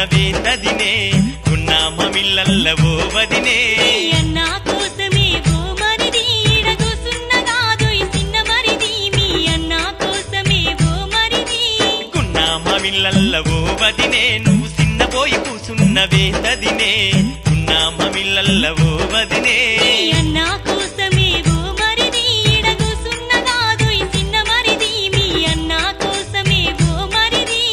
కూసున్నవేందదినే గున్నామ మిల్లల్ల ఓ వదినే అన్నా కోసమే ఓ మరిది ఈడ కూసున్నగాదు ఈ చిన్న మరిది మీ అన్నా కోసమే ఓ మరిది గున్నామ మిల్లల్ల ఓ వదినే నువ్వు సిన్నబోయి కూసున్నవేందదినే గున్నామ మిల్లల్ల ఓ వదినే మీ అన్నా కోసమే ఓ మరిది ఈడ కూసున్నగాదు ఈ చిన్న మరిది మీ అన్నా కోసమే ఓ మరిది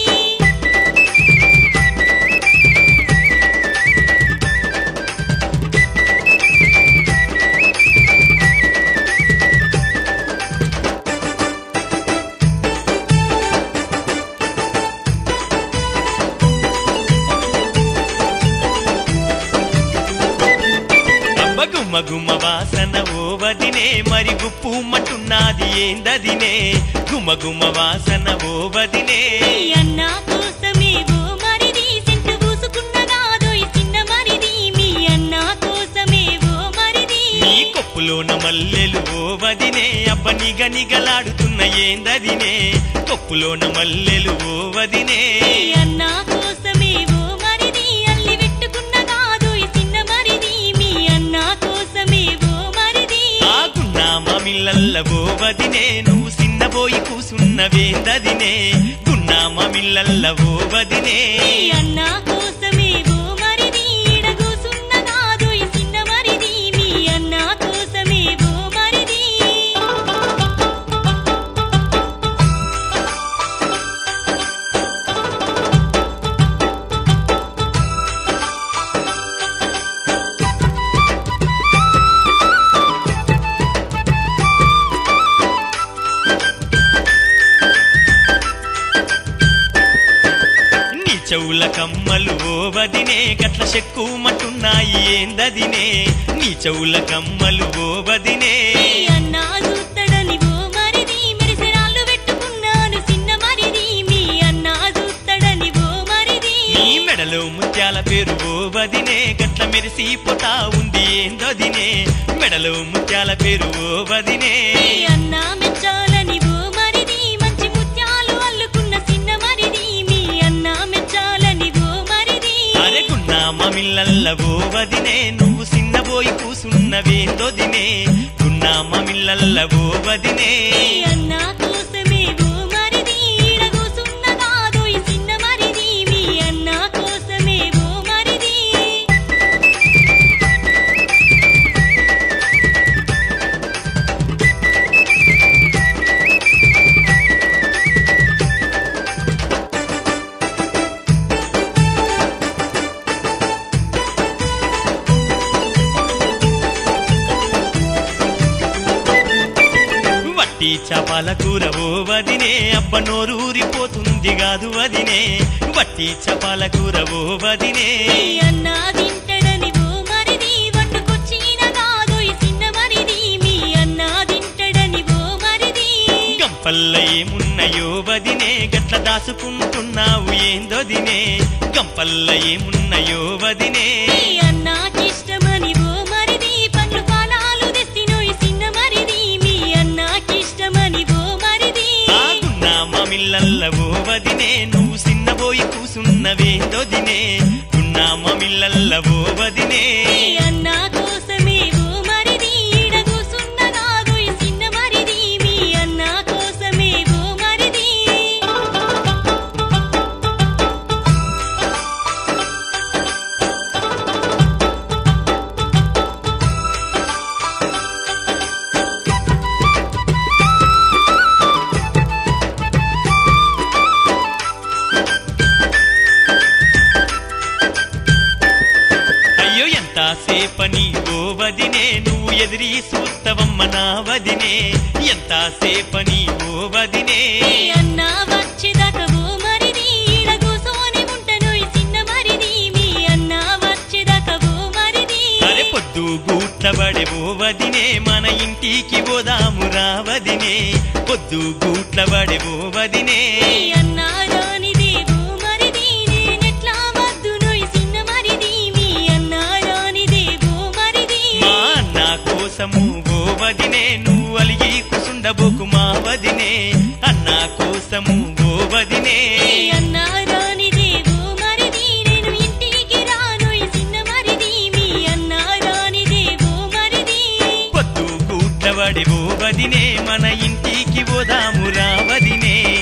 అబ్బ గుమ్మ గుమ్మ వాసన ఓ వదినే మరి గుప్పు మట్టున్నది ఏందదినే గుమ్మ గుమ్మ వాసన ఓ వదినే మీ అన్నా కోసమే ఓ మరిది సెంటు పూసుకున్నగాదు ఈ చిన్న మరిది మీ అన్నా కోసమే ఓ మరిది నీ కొప్పులోన మల్లెలు ఓ వదినే అబ్బ నిగ నిగలాడుతున్న ఏందదినే కొప్పులోన మల్లెలు ఓ వదినే మీ అన్నా కోసమే ఓ మరిది అల్లి పెట్టుకున్నగాదు ఈ చిన్న మరిది మీ అన్నా కోసమే ఓ మరిది ఆ గున్నామ మిల్లల్ల ఓ వదినే నువ్వు సిన్నబోయి కూసున్నవేందదినే గున్నామ మిల్లల్ల ఓ వదినే మీ అన్నా కోసమే ఓ మరిది ఈడ కూసున్నగాదు ఈ చిన్న మరిది మీ అన్నా కోసమే ఓ మరిది నీ చెవుల కమ్మలు ఓ వదినే గట్ల చెక్కుమట్టున్నాయి ఏందదినే నీ చెవుల కమ్మలు ఓ వదినే మీ అన్నా చూస్తాడని ఓ మరిది మెరిసెరాళ్ళు పెట్టుకున్నాను చిన్న మరిది మీ అన్నా చూస్తాడని ఓ మరిది నీ మెడలో ముత్యాల పేరు ఓ వదినే గట్ల మెరిసి పొటా ఉంది ఏందదినే మెడలో ముత్యాల పేరు ఓ వదినే మీ అన్నా మెచ్చాలని ఓ మరిది మంచి ముత్యాలు అల్లుకున్న చిన్న మరిది మీ అన్నా మెచ్చాలని ఓ మరిది అరే గున్నామ మిల్లల్ల ఓ వదినే నువ్వు సిన్నబోయి కూసున్నవేందొదినే గున్నామ మిల్లల్ల ఓ వదినే మీ అన్నా కోసమే ఓ మరిది ఈడ కూసున్నగాదు ఈ చిన్న మరిది మీ అన్నా కోసమే ఓ మరిది వట్టి చపాల కూర ఓ వదినే అబ్బ నోరూరిపోతుంది కాదు వదినే వట్టి చపాల కూర ఓ వదినే మీ అన్నా తింటడని ఓ మరిది వండుకొచ్చిన కాదు ఈ చిన్న మరిది మీ అన్నా తింటడని ఓ మరిది గంపల్ల ఏమున్నయో వదినే గట్ల దాసుకుంటున్నావు ఏందొదినే గంపల్ల ఏమున్నయో వదినే మీ అన్నాకిష్టమని ఓ మరిది పండ్లు ఫలాలు తెచ్చినోయ్ చిన్న మరిది మీ అన్నాకిష్టమని ఓ మరిది ఆ గున్నామ మిల్లల్ల ఓ వదినే నువ్వు సిన్నబోయి కూసున్నవేందొదినే గున్నామ మిల్లల్ల ఓ వదినే మీ అన్నా కోసమే ఓ మరిది ఈడ కూసున్నగాదు ఈ చిన్న మరిది మీ అన్నా కోసమే ఓ మరిది అయ్యో ఎంత సేపని ఓ వదినే నువ్వు ఎదిరి సూత్తవమ్మ నా వదినే ఎంత సేపని ఓ వదినే మీ అన్నా వచ్చేదాకా ఓ మరిది ఈడ కూసోని ఉంటను ఈ చిన్న మరిది మీ అన్నా వచ్చేదాకా ఓ మరిది అరే పొద్దు గూట్లబడే ఓ వదినే మన ఇంటికి పోదాము రావదినే పొద్దు గూట్లబడే ఓ వదినే మీ అన్నా రానిదే ఓ మరిది నేనెట్లా వద్దును ఈ చిన్న మరిది మీ అన్నా రానిదే ఓ మరిది మా అన్న కోసము ఓ వదినే నువ్వు అలిగి కుసుండబోకు మా వదినే అన్న కోసము ఓ వదినే మీ అన్నా రానిదే ఓ మరిది నేను పడి ఓ వదినే మన ఇంటికి పోదాము రావదినే